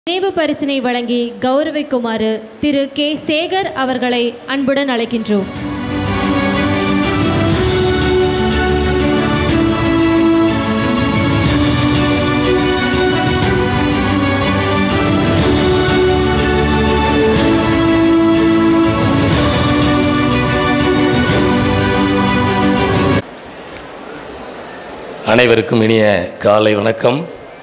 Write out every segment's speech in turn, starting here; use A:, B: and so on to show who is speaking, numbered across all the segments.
A: நினைவு பரிசினை வழங்கி கௌரவிக்குமாறு திரு கே சேகர் அவர்களை அன்புடன் அழைக்கின்றோம்
B: அனைவருக்கும் இனிய காலை வணக்கம்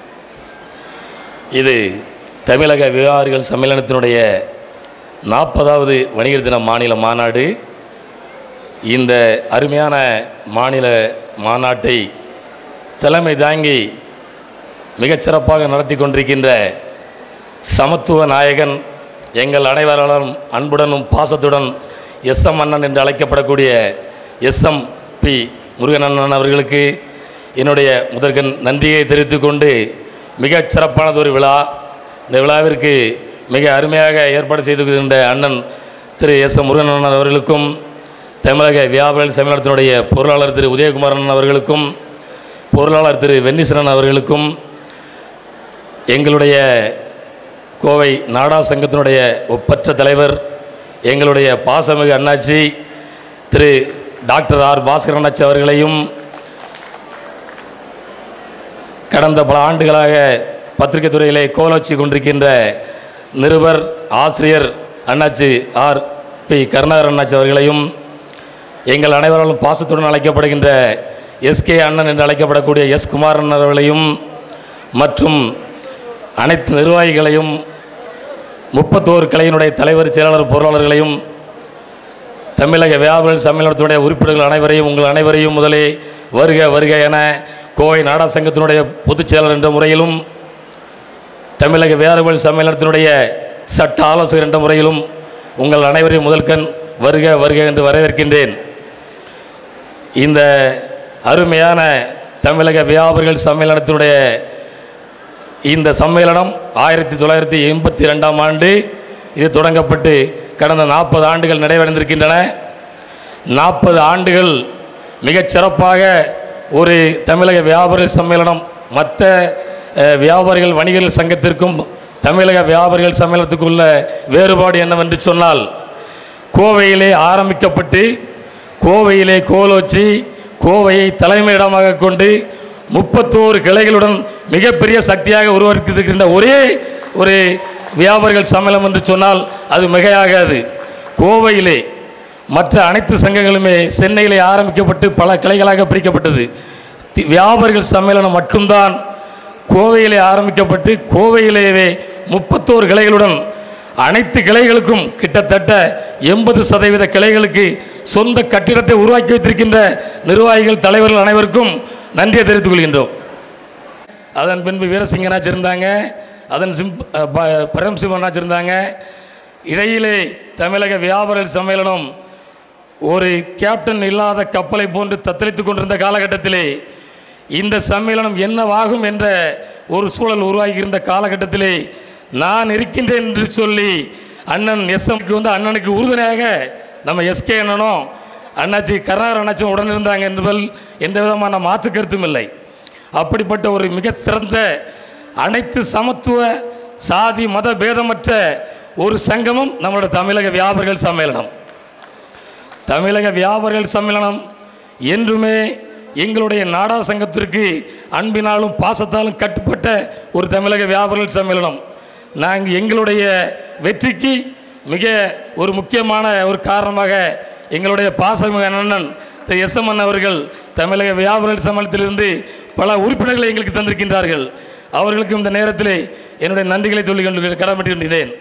B: இது தமிழக விவகாரிகள் சம்மேளனத்தினுடைய நாற்பதாவது வணிகர் தின மாநில மாநாடு இந்த அருமையான மாநில மாநாட்டை தலைமை தாங்கி மிகச்சிறப்பாக நடத்தி கொண்டிருக்கின்ற சமத்துவ நாயகன் எங்கள் அனைவராலும் அன்புடனும் பாசத்துடன் எஸ் எம் அண்ணன் என்று அழைக்கப்படக்கூடிய எஸ் எம் பி முருகன் அண்ணன் அவர்களுக்கு என்னுடைய முதற்கண் நன்றியை தெரிவித்துக் கொண்டு மிகச் சிறப்பானது ஒரு விழா இந்த விழாவிற்கு மிக அருமையாக ஏற்பாடு செய்திருக்கின்ற அண்ணன் திரு எஸ் எம் முருகன் அண்ணன் அவர்களுக்கும் தமிழக வியாபார சம்மேளனத்தினுடைய பொருளாளர் திரு உதயகுமார் அண்ணன் அவர்களுக்கும் பொருளாளர் திரு வென்னிசரன் அவர்களுக்கும் எங்களுடைய கோவை நாடா சங்கத்தினுடைய ஒப்பற்ற தலைவர் எங்களுடைய பாசமிகு அண்ணாச்சி திரு டாக்டர் ஆர் பாஸ்கர் அண்ணாச்சி அவர்களையும் கடந்த பல ஆண்டுகளாக பத்திரிகை துறையிலே கோலோச்சி கொண்டிருக்கின்ற நிருபர் ஆசிரியர் அண்ணாச்சி ஆர் பி கருணாகர் அண்ணாச்சி அவர்களையும் எங்கள் அனைவராலும் பாசத்துடன் அழைக்கப்படுகின்ற எஸ்கே அண்ணன் என்று அழைக்கப்படக்கூடிய எஸ் குமார் அண்ணன் அவர்களையும் மற்றும் அனைத்து நிர்வாகிகளையும் முப்பத்தோரு கிளையினுடைய தலைவர் செயலாளர் பொருளாளர்களையும் தமிழக வியாபார சம்மேளனத்தினுடைய உறுப்பினர்கள் அனைவரையும் உங்கள் அனைவரையும் முதலே வருக வருக என கோவை நாடா சங்கத்தினுடைய பொதுச் செயலாளர் என்ற முறையிலும் தமிழக வியாபார சம்மேளனத்தினுடைய சட்ட ஆலோசகர் என்ற முறையிலும் உங்கள் அனைவரையும் முதல்கண் வருக வருக என்று வரவேற்கின்றேன் இந்த அருமையான தமிழக வியாபாரிகள் சம்மேளனத்தினுடைய இந்த சம்மேளனம் ஆயிரத்தி தொள்ளாயிரத்தி எண்பத்தி ரெண்டாம் ஆண்டு இது தொடங்கப்பட்டு கடந்த நாற்பது ஆண்டுகள் நிறைவடைந்திருக்கின்றன நாற்பது ஆண்டுகள் மிகச் சிறப்பாக ஒரு தமிழக வியாபாரிகள் சம்மேளனம் மற்ற அஹ், வியாபாரிகள் வணிகர்கள் சங்கத்திற்கும் தமிழக வியாபாரிகள் சம்மேளனத்துக்கும் உள்ள வேறுபாடு என்னவென்று சொன்னால் கோவையிலே ஆரம்பிக்கப்பட்டு கோவையிலே கோலோச்சி கோவையை தலைமையிடமாக கொண்டு முப்பத்தோரு கிளைகளுடன் மிகப்பெரிய சக்தியாக உருவாக்கியிருக்கின்ற ஒரே ஒரு வியாபாரிகள் சம்மேளனம் என்று சொன்னால் அது மிகையாகாது கோவையிலே மற்ற அனைத்து சங்கங்களுமே சென்னையிலே ஆரம்பிக்கப்பட்டு பல கிளைகளாக பிரிக்கப்பட்டது தி- வியாபாரிகள் சம்மேளனம் மட்டும்தான் கோவையிலே ஆரம்பிக்கப்பட்டு கோவையிலேயே முப்பத்தோரு கிளைகளுடன் அனைத்து கிளைகளுக்கும் கிட்டத்தட்ட எண்பது சதவீத கிளைகளுக்கு சொந்த கட்டிடத்தை உருவாக்கி வைத்திருக்கின்ற நிர்வாகிகள் தலைவர்கள் அனைவருக்கும் நன்றியை தெரிவித்துக் கொள்கின்றோம் அதன் பின்பு வீரசிங்கனாச்சு இருந்தாங்க அதன் சிம் அஹ், ப- பரம் சிவனாச்சு இருந்தாங்க இடையிலே தமிழக வியாபார சம்மேளனம் ஒரு கேப்டன் இல்லாத கப்பலை போன்று தத்தளித்துக் கொண்டிருந்த காலகட்டத்திலே இந்த சம்மேளனம் என்னவாகும் என்ற ஒரு சூழல் உருவாகியிருந்த காலகட்டத்திலே நான் இருக்கின்றேன் என்று சொல்லி அண்ணன் எஸ்எம்க்கு வந்து அண்ணனுக்கு உறுதுணையாக நம்ம எஸ்கே அண்ணனும் அண்ணாச்சி கருணாகர் அண்ணாச்சும் உடன் இருந்தாங்க என்பதில் எந்த விதமான மாற்று கருத்தும் இல்லை அப்படிப்பட்ட ஒரு மிக சிறந்த அனைத்து சமத்துவ சாதி மத பேதமற்ற ஒரு சங்கமம் நம்மளோட தமிழக வியாபாரிகள் சம்மேளனம் தமிழக வியாபாரிகள் சம்மேளனம் என்றுமே எங்களுடைய நாடா சங்கத்திற்கு அன்பினாலும் பாசத்தாலும் கட்டுப்பட்ட ஒரு தமிழக வியாபாரிகள் சம்மேளனம் நாங்கள் எங்களுடைய வெற்றிக்கு மிக ஒரு முக்கியமான ஒரு காரணமாக எங்களுடைய பாசமிகு அண்ணன் திரு எஸ் எம் அவர்கள் தமிழக வியாபாரிகள் சம்மேளனத்திலிருந்து பல உறுப்பினர்களை எங்களுக்கு தந்திருக்கின்றார்கள் அவர்களுக்கும் இந்த நேரத்திலே என்னுடைய நன்றிகளை சொல்லிக் கொண்டு கடமைப்பட்டுகின்றேன்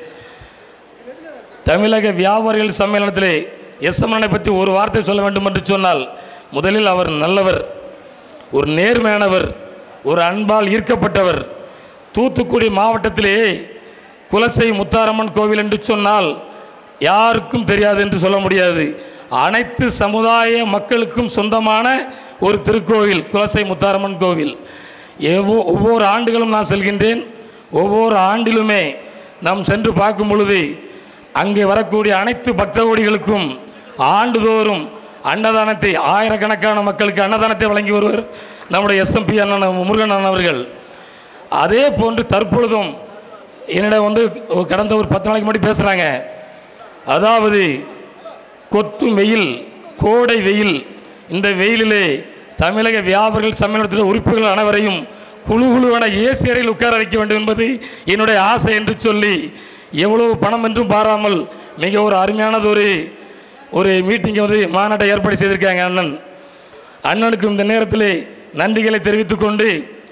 B: தமிழக வியாபாரிகள் சம்மேளனத்திலே எஸ்எம்எனை பற்றி ஒரு வார்த்தை சொல்ல வேண்டும் என்று சொன்னால் முதலில் அவர் நல்லவர் ஒரு நேர்மையானவர் ஒரு அன்பால் ஈர்க்கப்பட்டவர் தூத்துக்குடி மாவட்டத்திலே குலசை முத்தாரம்மன் கோவில் என்று சொன்னால் யாருக்கும் தெரியாது என்று சொல்ல முடியாது அனைத்து சமுதாய மக்களுக்கும் சொந்தமான ஒரு திருக்கோவில் குலசை முத்தாரம்மன் கோவில் எவ்வோ- ஒவ்வொரு ஆண்டுகளும் நான் செல்கின்றேன் ஒவ்வொரு ஆண்டிலுமே நாம் சென்று பார்க்கும் பொழுது அங்கே வரக்கூடிய அனைத்து பக்த கோடிகளுக்கும் ஆண்டுதோறும் அன்னதானத்தை ஆயிரக்கணக்கான மக்களுக்கு அன்னதானத்தை வழங்கி வருவர் நம்முடைய எஸ்எம்பி அண்ணன் முருகன் அண்ணன் அவர்கள் அதே போன்று தற்பொழுதும் என்னிடம் வந்து கடந்த ஒரு பத்து நாளைக்கு முன்னாடி பேசுகிறாங்க அதாவது கொத்தும் வெயில் கோடை வெயில் இந்த வெயிலிலே தமிழக வியாபாரிகள் சம்மேளனத்தில் உறுப்பினர்கள் அனைவரையும் குழு குழுவான ஏசி அறையில் உட்கார வைக்க வேண்டும் என்பது என்னுடைய ஆசை என்று சொல்லி எவ்வளவு பணம் என்றும் பாராமல் மிக ஒரு அருமையானது ஒரு ஒரு மீட்டிங்கை வந்து மாநாட்டை ஏற்பாடு செய்திருக்காங்க அண்ணன் அண்ணனுக்கு இந்த நேரத்தில் நன்றிகளை தெரிவித்துக் கொண்டு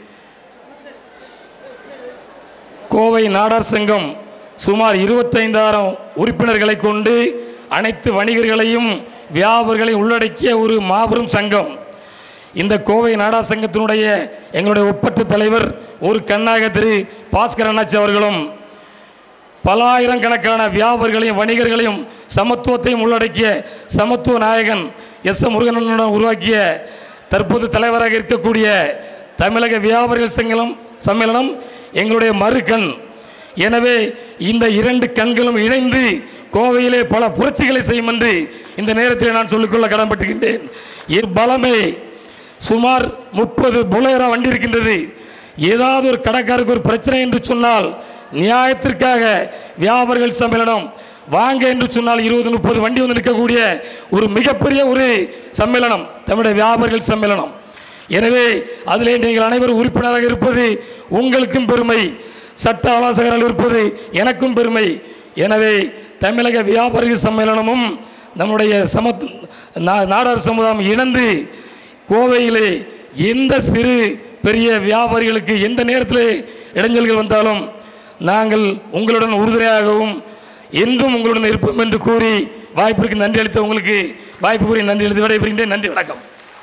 B: கோவை நாடார் சங்கம் சுமார் இருபத்தைந்தாயிரம் உறுப்பினர்களை கொண்டு அனைத்து வணிகர்களையும் வியாபாரிகளையும் உள்ளடக்கிய ஒரு மாபெரும் சங்கம் இந்த கோவை நாடார் சங்கத்தினுடைய எங்களுடைய ஒப்பற்ற தலைவர் ஒரு கண்ணாக திரு பாஸ்கர் அண்ணாச்சி அவர்களும் பல ஆயிரக்கணக்கான வியாபாரிகளையும் வணிகர்களையும் சமத்துவத்தையும் உள்ளடக்கிய சமத்துவ நாயகன் எஸ் எம் முருகனுடன் உருவாக்கிய தற்போது தலைவராக இருக்கக்கூடிய தமிழக வியாபாரிகள் சங்கலம் சம்மேளனம் எங்களுடைய மறுகண் எனவே இந்த இரண்டு கண்களும் இணைந்து கோவையிலே பல புரட்சிகளை செய்யும் என்று இந்த நேரத்தில் நான் சொல்லிக்கொள்ள கடன்பட்டுகின்றேன் இப்பலமே சுமார் முப்பது புலேரா வண்டி இருக்கின்றது ஏதாவது ஒரு கடைக்காருக்கு ஒரு பிரச்சனை என்று சொன்னால் நியாயத்திற்காக வியாபாரிகள் சம்மேளனம் வாங்க என்று சொன்னால் இருபது முப்பது வண்டி வந்து நிற்கக்கூடிய ஒரு மிகப்பெரிய ஒரு சம்மேளனம் தமிழக வியாபாரிகள் சம்மேளனம் எனவே அதிலே நீங்கள் அனைவரும் உறுப்பினராக இருப்பது உங்களுக்கும் பெருமை சட்ட ஆலோசகராக இருப்பது எனக்கும் பெருமை எனவே தமிழக வியாபாரிகள் சம்மேளனமும் நம்முடைய சமத்து நா- நாடார் சமுதாயம் இணைந்து கோவையிலே எந்த சிறு பெரிய வியாபாரிகளுக்கு எந்த நேரத்தில் இடைஞ்சல்கள் வந்தாலும் நாங்கள் உங்களுடன் உறுதுணையாகவும் என்றும் உங்களுடன் இருப்போம் என்று கூறி வாய்ப்பிற்கு நன்றி அளித்த உங்களுக்கு வாய்ப்பு கூறி நன்றி அளித்து விடைபெறுகின்றேன் நன்றி வணக்கம்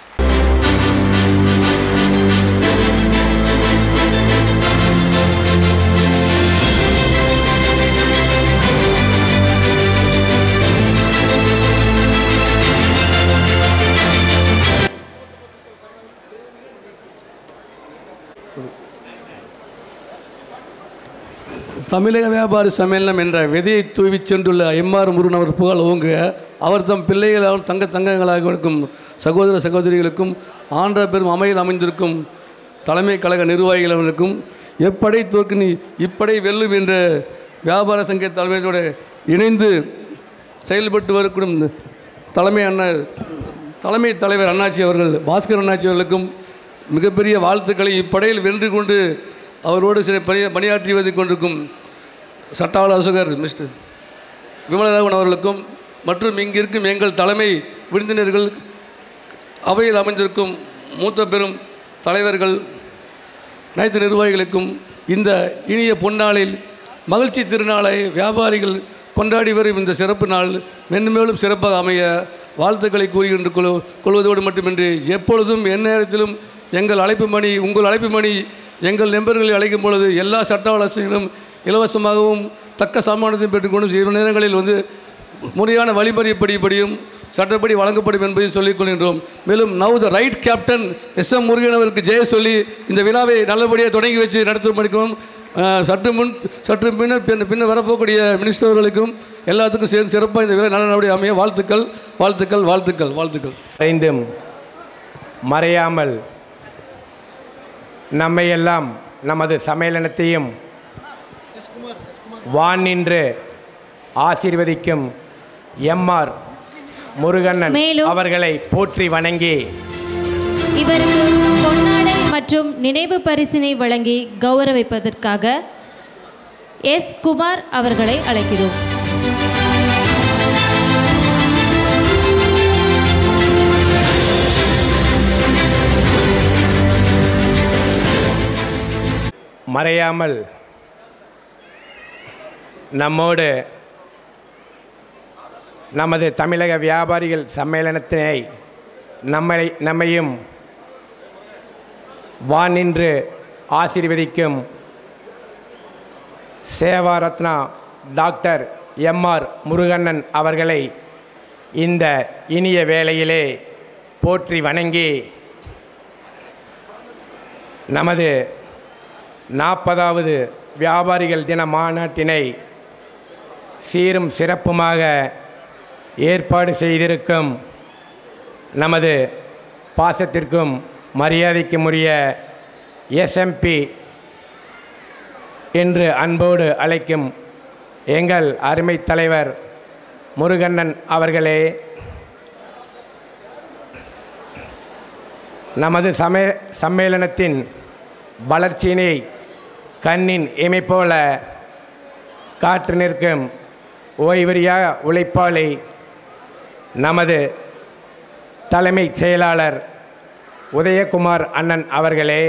C: தமிழக வியாபாரி சம்மேளனம் என்ற விதையை தூவி சென்றுள்ள எம்ஆர் முருகன் அவர் புகழ் ஓங்க அவர் தம் பிள்ளைகளால் தங்க தங்கங்களாக இருக்கும் சகோதர சகோதரிகளுக்கும் ஆன்ற பெரும் அமையில் அமைந்திருக்கும் தலைமை கழக நிர்வாகிகளுக்கும் எப்படை தோற்கு நீ இப்படை வெல்லும் என்ற வியாபார சங்க தலைமையோடு இணைந்து செயல்பட்டு வரக்கூடும் தலைமை அண்ணர் தலைமை தலைவர் அண்ணாச்சி அவர்கள் பாஸ்கர் அண்ணாச்சி அவர்களுக்கும் மிகப்பெரிய வாழ்த்துக்களை இப்படையில் வென்று கொண்டு அவரோடு சில பணி பணியாற்றி கொண்டிருக்கும் சட்ட ஆலோசகர் மிஸ்டர் விமலராகவன் அவர்களுக்கும் மற்றும் இங்கிருக்கும் எங்கள் தலைமை விருந்தினர்கள் அவையில் அமைந்திருக்கும் மூத்த பெரும் தலைவர்கள் அனைத்து நிர்வாகிகளுக்கும் இந்த இனிய பொன்னாளில் மகிழ்ச்சி திருநாளை வியாபாரிகள் கொண்டாடி வரும் இந்த சிறப்பு நாள் மென்மேலும் சிறப்பாக அமைய வாழ்த்துக்களை கூறுகின்ற கொள் கொள்வதோடு மட்டுமின்றி எப்பொழுதும் எந்நேரத்திலும் எங்கள் அழைப்பு மணி உங்கள் அழைப்பு மணி எங்கள் நண்பர்களை அழைக்கும் பொழுது எல்லா சட்ட வளர்ச்சிகளும் இலவசமாகவும் தக்க சம்மானத்தையும் பெற்றுக்கொண்டும் சில நேரங்களில் வந்து முறையான வழிமுறைப்படிப்படியும் சட்டப்படி வழங்கப்படும் என்பதையும் சொல்லிக் கொள்கின்றோம் மேலும் now the right captain S M Murugan அவருக்கு ஜெய சொல்லி இந்த விழாவை நல்லபடியாக தொடங்கி வச்சு நடத்த படிக்கவும் சற்று முன் சற்று பின்னர் பின் பின்னர் வரப்போக்கூடிய மினிஸ்டர்களுக்கும் எல்லாத்துக்கும் சேர்ந்து சிறப்பாக இந்த விழா நல்ல நல்லபடியாக அமைய வாழ்த்துக்கள் வாழ்த்துக்கள் வாழ்த்துக்கள் வாழ்த்துக்கள்
D: மறைந்தும் மறையாமல் நம்மையெல்லாம் நமது சம்மேளனத்தையும் வான் நின்று ஆசீர்வதிக்கும் எம்ஆர் முருகண்ணன்
A: மேலும்
D: அவர்களை போற்றி வணங்கி
A: இவருக்கு பொன்னாடை மற்றும் நினைவு பரிசினை வழங்கி கௌரவிப்பதற்காக எஸ் குமார் அவர்களை அழைக்கிறோம்
D: மறையாமல் நம்மோடு நமது தமிழக வியாபாரிகள் சம்மேளனத்தினை நம்மை நம்மையும் வானின்று ஆசீர்வதிக்கும் சேவாரத்னா டாக்டர் எம்ஆர் முருகண்ணன் அவர்களை இந்த இனிய வேளையிலே போற்றி வணங்கி நமது நாற்பதாவது வியாபாரிகள் தின மாநாட்டினை சீரும் சிறப்புமாக ஏற்பாடு செய்திருக்கும் நமது பாசத்திற்கும் மரியாதைக்கும் உரிய எஸ்எம்பி என்று அன்போடு அழைக்கும் எங்கள் அருமை தலைவர் முருகண்ணன் அவர்களே நமது சமே சம்மேளனத்தின் வளர்ச்சியினை கண்ணின் இமை போல காற்று நிற்கும் ஓய்வறியா உழைப்பாளி நமது தலைமைச் செயலாளர் உதயகுமார் அண்ணன் அவர்களே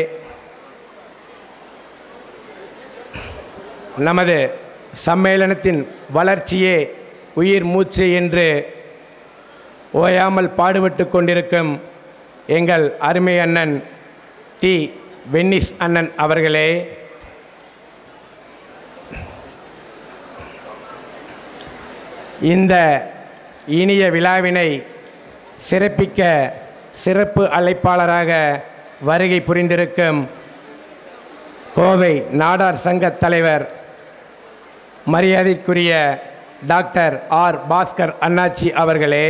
D: நமது சம்மேளனத்தின் வளர்ச்சியே உயிர் மூச்சு என்று ஓயாமல் பாடுபட்டு கொண்டிருக்கும் எங்கள் அருமை அண்ணன் டி வென்னிஸ் அண்ணன் அவர்களே இந்த இனிய விழாவினை சிறப்பிக்க சிறப்பு அழைப்பாளராக வருகை புரிந்திருக்கும் கோவை நாடார் சங்க தலைவர் மரியாதைக்குரிய டாக்டர் ஆர் பாஸ்கர் அண்ணாச்சி அவர்களே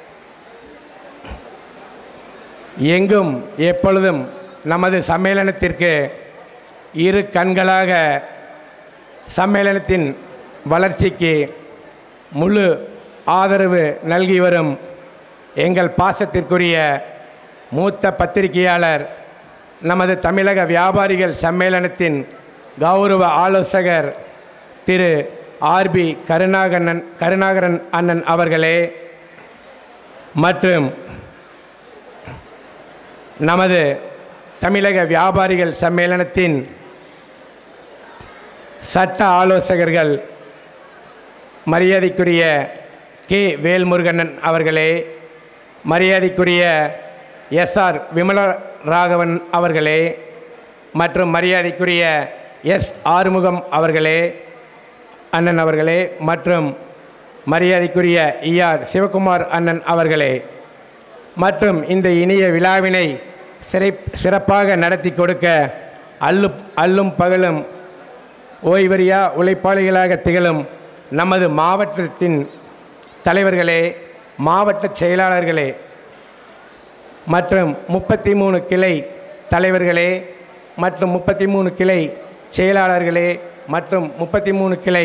D: எங்கும் எப்பொழுதும் நமது சம்மேளனத்திற்கு இரு கண்களாக சம்மேளனத்தின் வளர்ச்சிக்கு முழு ஆதரவு நல்கி வரும் எங்கள் பாசத்திற்குரிய மூத்த பத்திரிகையாளர் நமது தமிழக வியாபாரிகள் சம்மேளனத்தின் கௌரவ ஆலோசகர் திரு ஆர்பி கருணாகரன் கருணாகரன் அண்ணன் அவர்களே மற்றும் நமது தமிழக வியாபாரிகள் சம்மேளனத்தின் சட்ட ஆலோசகர்கள் மரியாதைக்குரிய கே வேல்முருகண்ணன் அவர்களே மரியாதைக்குரிய எஸ்ஆர் விமலராகவன் அவர்களே மற்றும் மரியாதைக்குரிய எஸ் ஆறுமுகம் அவர்களே அண்ணன் அவர்களே மற்றும் மரியாதைக்குரிய ஈஆர் சிவகுமார் அண்ணன் அவர்களே மற்றும் இந்த இனிய விழாவினை சிறை சிறப்பாக நடத்தி கொடுக்க அல்லும் அல்லும் பகலும் ஓய்வறியா உழைப்பாளிகளாக திகழும் நமது மாவட்டத்தின் தலைவர்களே மாவட்ட செயலாளர்களே மற்றும் முப்பத்தி மூணு கிளை தலைவர்களே மற்றும் முப்பத்தி மூணு கிளை செயலாளர்களே மற்றும் முப்பத்தி மூணு கிளை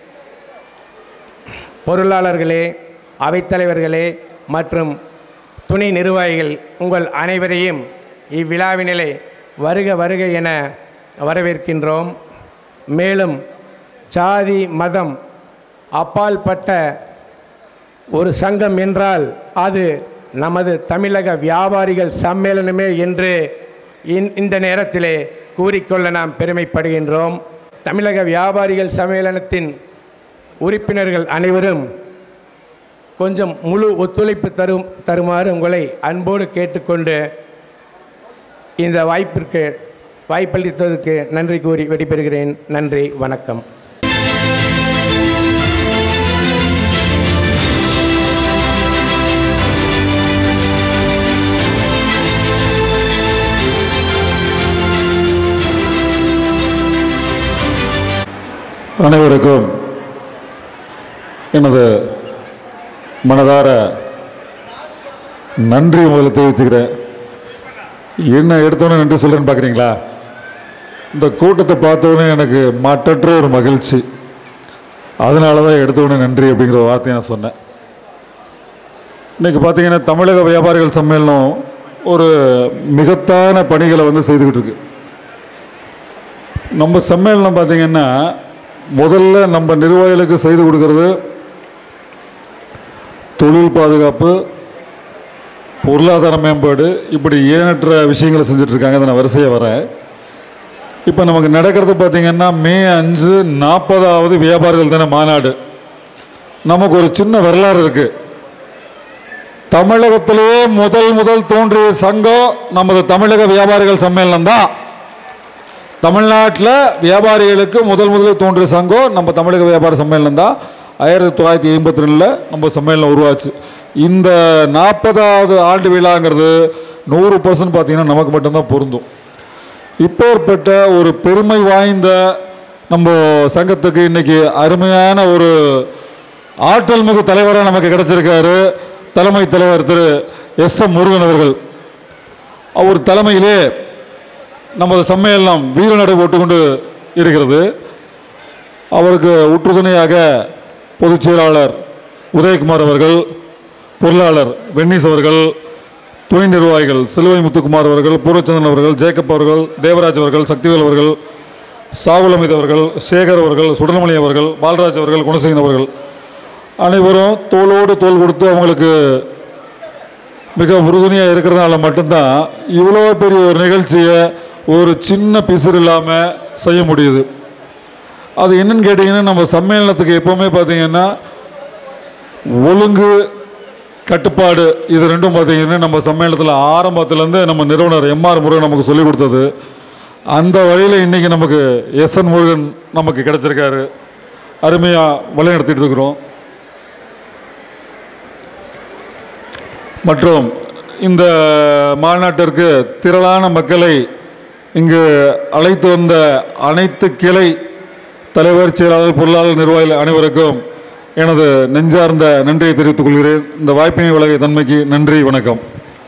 D: பொருளாளர்களே அவைத்தலைவர்களே மற்றும் துணை நிர்வாகிகள் உங்கள் அனைவரையும் இவ்விழாவினிலே வருக வருக என வரவேற்கின்றோம் மேலும் ஜாதி மதம் அப்பால்பட்ட ஒரு சங்கம் என்றால் அது நமது தமிழக வியாபாரிகள் சம்மேளனமே என்று இந்- இந்த நேரத்திலே கூறிக்கொள்ள நாம் பெருமைப்படுகின்றோம் தமிழக வியாபாரிகள் சம்மேளனத்தின் உறுப்பினர்கள் அனைவரும் கொஞ்சம் முழு ஒத்துழைப்பு தரும் தருமாறு உங்களை அன்போடு கேட்டுக்கொண்டு இந்த வாய்ப்பிற்கு வாய்ப்பளித்ததற்கு நன்றி கூறி விடைபெறுகிறேன் நன்றி வணக்கம்
E: அனைவருக்கும் எனது மனதார நன்றி முதல்ல தெரிவிச்சுக்கிறேன் என்ன எடுத்தோன்னே நன்றி சொல்கிறேன்னு பார்க்குறீங்களா இந்த கூட்டத்தை பார்த்தோன்னே எனக்கு மற்றற்ற ஒரு மகிழ்ச்சி அதனால தான் எடுத்தோடனே நன்றி அப்படிங்கிற ஒரு வார்த்தையை நான் சொன்னேன் இன்னைக்கு பார்த்தீங்கன்னா தமிழக வியாபாரிகள் சம்மேளனம் ஒரு மிகத்தான பணிகளை வந்து செய்துக்கிட்டு இருக்கு நம்ம சம்மேளனம் பார்த்தீங்கன்னா முதல்ல நம்ம நிர்வாகிகளுக்கு செய்து கொடுக்கறது தொழில் பாதுகாப்பு பொருளாதார மேம்பாடு இப்படி ஏனற்ற விஷயங்களை செஞ்சுட்டு இருக்காங்க அதை நான் வரிசையாக வரேன் இப்போ நமக்கு நடக்கிறது பார்த்தீங்கன்னா மே அஞ்சு நாற்பதாவது வியாபாரிகள் தின மாநாடு நமக்கு ஒரு சின்ன வரலாறு இருக்கு தமிழகத்திலேயே முதல் முதல் தோன்றிய சங்கம் நமது தமிழக வியாபாரிகள் சம்மேளனம் தான் தமிழ்நாட்டில் வியாபாரிகளுக்கு முதல் முதலில் தோன்றிய சங்கம் நம்ம தமிழக வியாபார சம்மேளனம் தான் ஆயிரத்தி தொள்ளாயிரத்தி ஐம்பத்தி ரெண்டில் நம்ம சம்மேளனம் உருவாச்சு இந்த நாற்பதாவது ஆண்டு விழாங்கிறது நூறு பர்சன்ட் பார்த்தீங்கன்னா நமக்கு மட்டும்தான் பொருந்தும் இப்பேற்பட்ட ஒரு பெருமை வாய்ந்த நம்ம சங்கத்துக்கு இன்னைக்கு அருமையான ஒரு ஆற்றல் மிகு தலைவராக நமக்கு கிடைச்சிருக்காரு தலைமை தலைவர் திரு எஸ் எம் முருகன் அவர்கள் அவர் தலைமையிலே நமது சம்மேளனம் வீரநடை போட்டுக்கொண்டு இருக்கிறது அவருக்கு உற்றுதுணையாக பொதுச் செயலாளர் உதயகுமார் அவர்கள் பொருளாளர் வென்னிஸ் அவர்கள் துணை நிர்வாகிகள் சிலுவை முத்துக்குமார் அவர்கள் பூர்வச்சந்திரன் அவர்கள் ஜேக்கப் அவர்கள் தேவராஜ் அவர்கள் சக்திவேல் அவர்கள் சாகுல் அமித் அவர்கள் சேகர் அவர்கள் சுடர்மணி அவர்கள் பால்ராஜ் அவர்கள் குணசேகரன் அவர்கள் அனைவரும் தோளோடு தோள் கொடுத்து அவங்களுக்கு மிக உறுதுணையாக இருக்கிறதுனால மட்டும்தான் இவ்வளோ பெரிய ஒரு நிகழ்ச்சியை ஒரு சின்ன பிசுறு இல்லாமல் செய்ய முடியுது அது என்னன்னு கேட்டிங்கன்னா நம்ம சம்மேளனத்துக்கு எப்போவுமே பார்த்தீங்கன்னா ஒழுங்கு கட்டுப்பாடு இது ரெண்டும் பார்த்தீங்கன்னா நம்ம சம்மேளனத்தில் ஆரம்பத்துலேருந்து நம்ம நிறுவனர் எம்ஆர் முருகன் நமக்கு சொல்லிக் கொடுத்தது அந்த வழியில் இன்றைக்கி நமக்கு எஸ்என் முருகன் நமக்கு கிடச்சிருக்காரு அருமையாக வழிநடத்திட்டு இருக்கிறோம் மற்றும் இந்த மாநாட்டிற்கு திரளான மக்களை இங்கு அழைத்து வந்த அனைத்து கிளை தலைவர் செயலாளர் பொருளாளர் நிர்வாகிகள் அனைவருக்கும் எனது நெஞ்சார்ந்த நன்றியை தெரிவித்துக் கொள்கிறேன் இந்த வாய்ப்பினை வழங்கிய தன்மைக்கு நன்றி வணக்கம்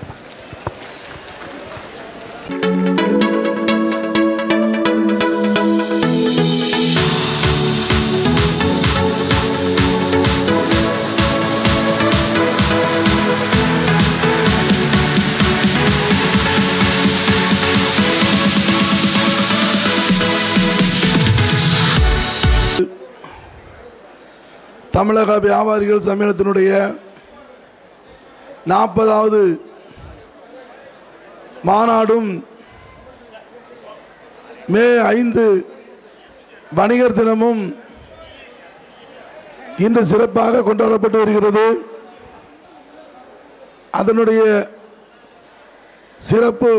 F: தமிழக வியாபாரிகள் சம்மேளனத்தினுடைய நாற்பதாவது மாநாடும் மே ஐந்து வணிகர் தினமும் இன்று சிறப்பாக கொண்டாடப்பட்டு வருகிறது அதனுடைய சிறப்பு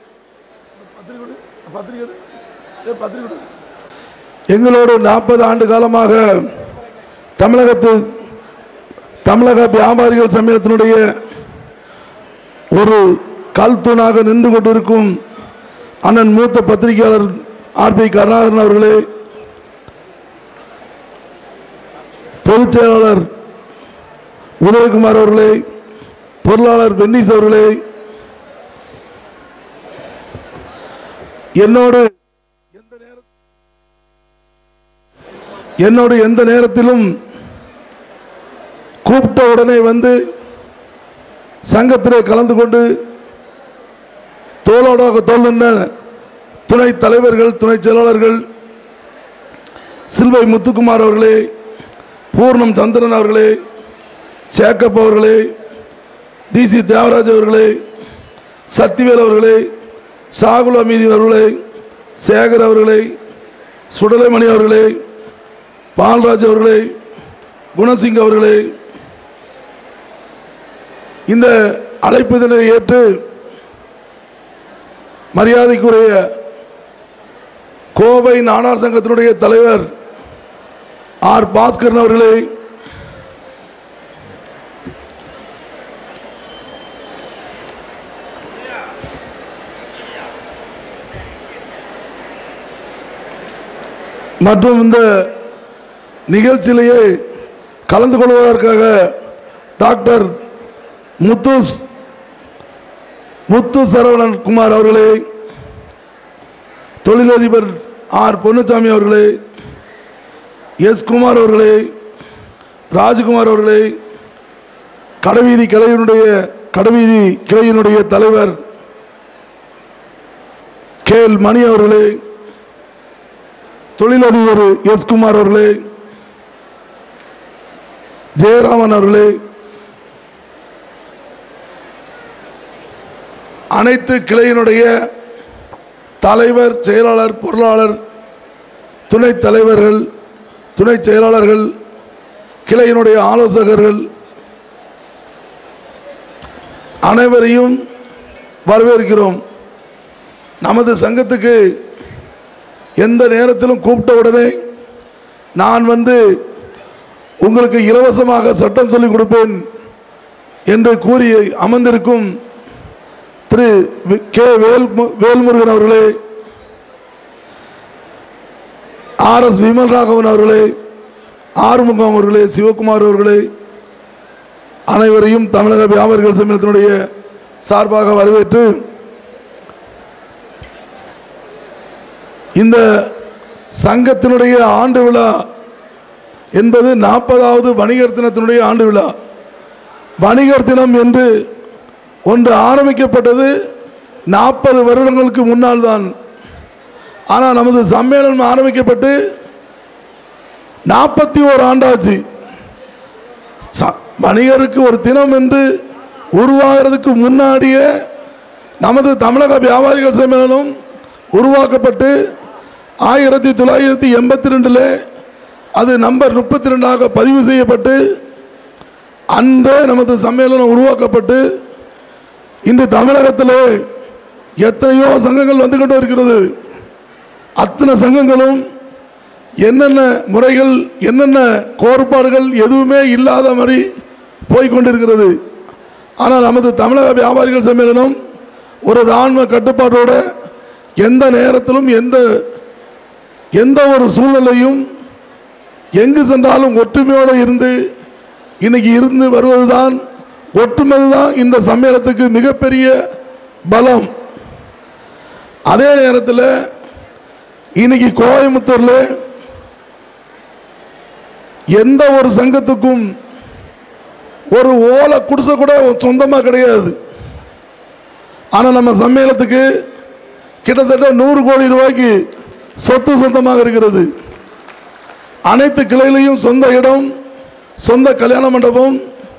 F: எங்களோடு நாற்பது ஆண்டு காலமாக தமிழகத்தில் தமிழக வியாபாரிகள் சம்மேளனத்தினுடைய ஒரு கல்தூணாக நின்று கொண்டிருக்கும் அண்ணன் மூத்த பத்திரிகையாளர் ஆர்பி கருணாகரன் அவர்களே பொதுச் செயலாளர் உதயகுமார் அவர்களே பொருளாளர் வென்னிஸ் அவர்களே என்னோடு என்னோடு எந்த நேரத்திலும் கூப்பிட்ட உடனே வந்து சங்கத்திலே கலந்து கொண்டு தோளோடாக தோல் நின்ற துணை தலைவர்கள் துணை செயலாளர்கள் சில்வை முத்துக்குமார் அவர்களே பூர்ணம் சந்திரன் அவர்களே சேக்கப் அவர்களே டிசி தேவராஜ் அவர்களே சத்திவேல் அவர்களே சாகுல் அமீதி அவர்களே சேகர் அவர்களே சுடலைமணி அவர்களே பால்ராஜ் அவர்களே குணசிங் அவர்களே இந்த அழைப்புதலை ஏற்று மரியாதைக்குரிய கோவை நாடார் சங்கத்தினுடைய தலைவர் ஆர் பாஸ்கரன் அவர்களே மற்றும் இந்த நிகழ்ச்சியிலேயே கலந்து கொள்வதற்காக டாக்டர் முத்துஸ் முத்து சரவணன் குமார் அவர்களே தொழிலதிபர் ஆர் பொன்னுசாமி அவர்களே எஸ் குமார் அவர்களே ராஜ்குமார் அவர்களே கடைவீதி கிளையினுடைய கடைவீதி கிளையினுடைய தலைவர் கே எல் மணி அவர்களே தொழிலதிபர் எஸ் குமார் அவர்களே ஜெயராமன் அவர்களே அனைத்து கிளையினுடைய தலைவர் செயலாளர் பொருளாளர் துணைத் தலைவர்கள் துணை செயலாளர்கள் கிளையினுடைய ஆலோசகர்கள் அனைவரையும் வரவேற்கிறோம் நமது சங்கத்துக்கு எந்த நேரத்திலும் கூப்பிட்ட உடனே நான் வந்து உங்களுக்கு இலவசமாக சட்டம் சொல்லிக் கொடுப்பேன் என்று கூறி அமர்ந்திருக்கும் திரு வி- கே வேல் வேல்முருகன் அவர்களே ஆர் எஸ் விமல் ராகவன் அவர்களே ஆறுமுகம் அவர்களே சிவகுமார் அவர்களே அனைவரையும் தமிழக வியாபாரிகள் சம்மேளனத்தினுடைய சார்பாக வரவேற்று இந்த சங்கத்தினுடைய ஆண்டு விழா என்பது நாற்பதாவது வணிகர் தினத்தினுடைய ஆண்டு விழா வணிகர் தினம் என்று ஒன்று ஆரம்பிக்கப்பட்டது நாற்பது வருடங்களுக்கு முன்னால் தான் ஆனால் நமது சம்மேளனம் ஆரம்பிக்கப்பட்டு நாற்பத்தி ஓர் ஆண்டாச்சு ச- வணிகருக்கு ஒரு தினம் என்று உருவாகிறதுக்கு முன்னாடியே நமது தமிழக வியாபாரிகள் சம்மேளனம் உருவாக்கப்பட்டு ஆயிரத்தி தொள்ளாயிரத்தி எண்பத்தி ரெண்டில் அது நம்பர் முப்பத்தி ரெண்டாக பதிவு செய்யப்பட்டு அன்றே நமது சம்மேளனம் உருவாக்கப்பட்டு இன்று தமிழகத்தில் எத்தனையோ சங்கங்கள் வந்து கொண்டு இருக்கிறது அத்தனை சங்கங்களும் என்னென்ன முறைகள் என்னென்ன கோட்பாடுகள் எதுவுமே இல்லாத மாதிரி போய்கொண்டிருக்கிறது ஆனால் நமது தமிழக வியாபாரிகள் சம்மேளனம் ஒரு இராணுவ கட்டுப்பாட்டோட எந்த நேரத்திலும் எந்த எந்த ஒரு சூழ்நிலையும் எங்கு சென்றாலும் ஒற்றுமையோடு இருந்து இன்னைக்கு இருந்து வருவதுதான் ஒற்றுமை தான் இந்த சம்மேளனத்துக்கு மிகப்பெரிய பலம் அதே நேரத்தில் இன்னைக்கு கோயம்புத்தூர்ல எந்த ஒரு சங்கத்துக்கும் ஒரு ஓலை குடிசை கூட சொந்தமாக கிடையாது ஆனால் நம்ம சம்மேளனத்துக்கு கிட்டத்தட்ட நூறு கோடி ரூபாய்க்கு சொத்து சொந்தமாக இருக்கிறது அனைத்து கிளையிலையும் சொந்த இடம் சொந்த கல்யாண மண்டபம்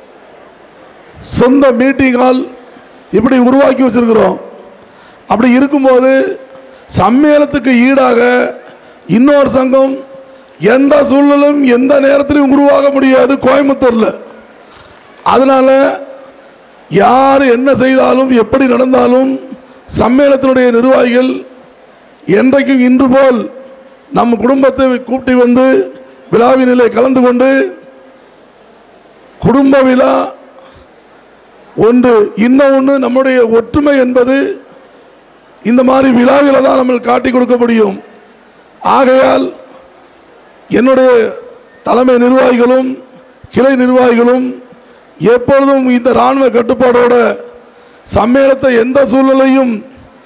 F: சொந்த மீட்டிங் ஹால் இப்படி உருவாக்கி வச்சிருக்கிறோம் அப்படி இருக்கும்போது சம்மேளனத்துக்கு ஈடாக இன்னொரு சங்கம் எந்த சூழ்நிலும் எந்த நேரத்திலும் உருவாக முடியாது கோயம்புத்தூரில் அதனால யார் என்ன செய்தாலும் எப்படி நடந்தாலும் சம்மேளனத்தினுடைய நிர்வாகிகள் என்றைக்கும் இன்று போல் நம் குடும்பத்தை கூட்டி வந்து விழாவினிலே கலந்து கொண்டு குடும்ப விழா ஒன்று இன்னொன்று நம்முடைய ஒற்றுமை என்பது இந்த மாதிரி விழாவில தான் நம்ம காட்டி கொடுக்க முடியும் ஆகையால் என்னுடைய தலைமை நிர்வாகிகளும் கிளை நிர்வாகிகளும் எப்பொழுதும் இந்த இராணுவ கட்டுப்பாடோட சம்மேளனத்தை எந்த சூழ்நிலையும்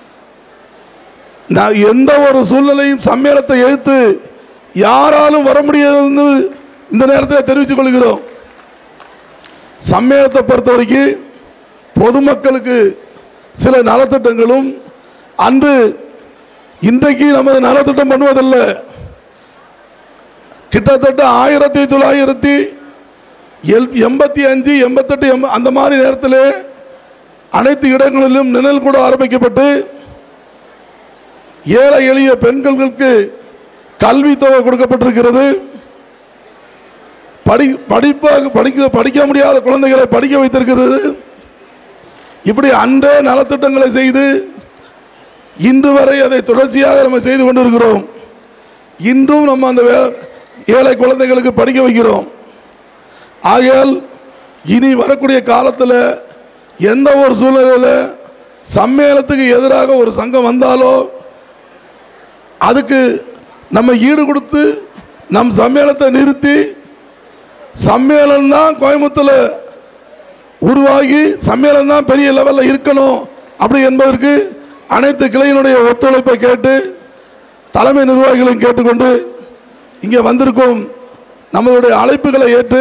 F: நான் எந்த ஒரு சூழ்நிலையும் சம்மேளனத்தை எதிர்த்து யாராலும் வர முடியாதுன்னு இந்த நேரத்தில் தெரிவித்துக் கொள்கிறோம் சம்மேளனத்தை பொறுத்த வரைக்கும் பொதுமக்களுக்கு சில நலத்திட்டங்களும் அன்று இன்றைக்கு நமது நலத்திட்டம் பண்ணுவதில்லை கிட்டத்தட்ட ஆயிரத்தி தொள்ளாயிரத்தி எல் எண்பத்தி அஞ்சு எண்பத்தெட்டு எம்ப அந்த மாதிரி நேரத்தில் அனைத்து இடங்களிலும் நிழல் கூட ஆரம்பிக்கப்பட்டு ஏழை எளிய பெண்களுக்கு கல்வி தொகை கொடுக்கப்பட்டிருக்கிறது படி படிப்பாக படிக்க படிக்க முடியாத குழந்தைகளை படிக்க வைத்திருக்கிறது இப்படி அன்றே நலத்திட்டங்களை செய்து இன்று வரை அதை தொடர்ச்சியாக நம்ம செய்து கொண்டிருக்கிறோம் இன்றும் நம்ம அந்த வே ஏழை குழந்தைகளுக்கு படிக்க வைக்கிறோம் ஆகையால் இனி வரக்கூடிய காலத்தில் எந்த ஒரு சூழ்நிலையில் சம்மேளனத்துக்கு எதிராக ஒரு சங்கம் வந்தாலோ அதுக்கு நம்ம ஈடு கொடுத்து நம் சம்மேளனத்தை நிறுத்தி சம்மேளனம் தான் கோயம்புத்தூரில் உருவாகி சம்மேளனம் தான் பெரிய லெவலில் இருக்கணும் அப்படி என்பதற்கு அனைத்து கிளையினுடைய ஒத்துழைப்பை கேட்டு தலைமை நிர்வாகிகளையும் கேட்டுக்கொண்டு இங்கே வந்திருக்கும் நம்மளுடைய அழைப்புகளை ஏற்று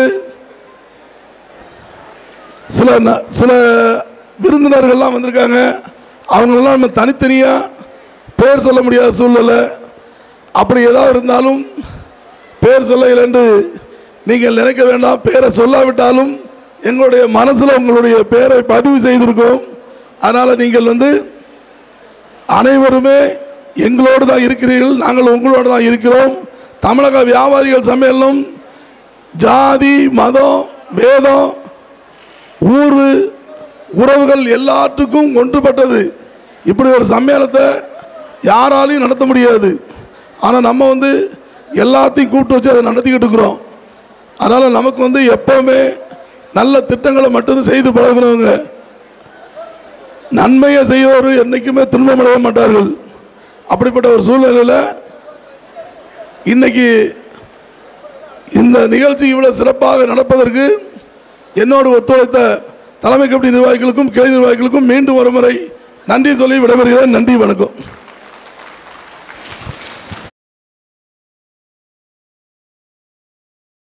F: சில ந- சில விருந்தினர்கள்லாம் வந்திருக்காங்க அவங்களெல்லாம் நம்ம தனித்தனியாக பேர் சொல்ல முடியாத சூழ்நிலை அப்படி ஏதாவது இருந்தாலும் பேர் சொல்ல என்று நீங்கள் நினைக்க வேண்டாம் பேரை சொல்லாவிட்டாலும் எங்களுடைய மனசில் உங்களுடைய பேரை பதிவு செய்திருக்கோம் அதனால் நீங்கள் வந்து அனைவருமே எங்களோடு தான் இருக்கிறீர்கள் நாங்கள் உங்களோடு தான் இருக்கிறோம் தமிழக வியாபாரிகள் சம்மேளனம் ஜாதி மதம் வேதம் ஊர் உறவுகள் எல்லாத்துக்கும் ஒன்றுபட்டது இப்படி ஒரு சம்மேளனத்தை யாராலையும் நடத்த முடியாது ஆனால் நம்ம வந்து எல்லாத்தையும் கூப்பிட்டு வச்சு அதை நடத்திக்கிட்டு இருக்கிறோம் அதனால் நமக்கு வந்து எப்போவுமே நல்ல திட்டங்களை மட்டும் செய்து பழகுனவங்க நன்மையை செய்வோர் என்றைக்குமே துன்பமடைய மாட்டார்கள் அப்படிப்பட்ட ஒரு சூழ்நிலையில் இன்னைக்கு இந்த நிகழ்ச்சி இவ்வளோ சிறப்பாக நடப்பதற்கு என்னோடு ஒத்துழைத்த தலைமை கமிட்டி நிர்வாகிகளுக்கும் கிளை நிர்வாகிகளுக்கும் மீண்டும் ஒரு முறை நன்றி சொல்லி விடைபெறுகிறேன் நன்றி வணக்கம்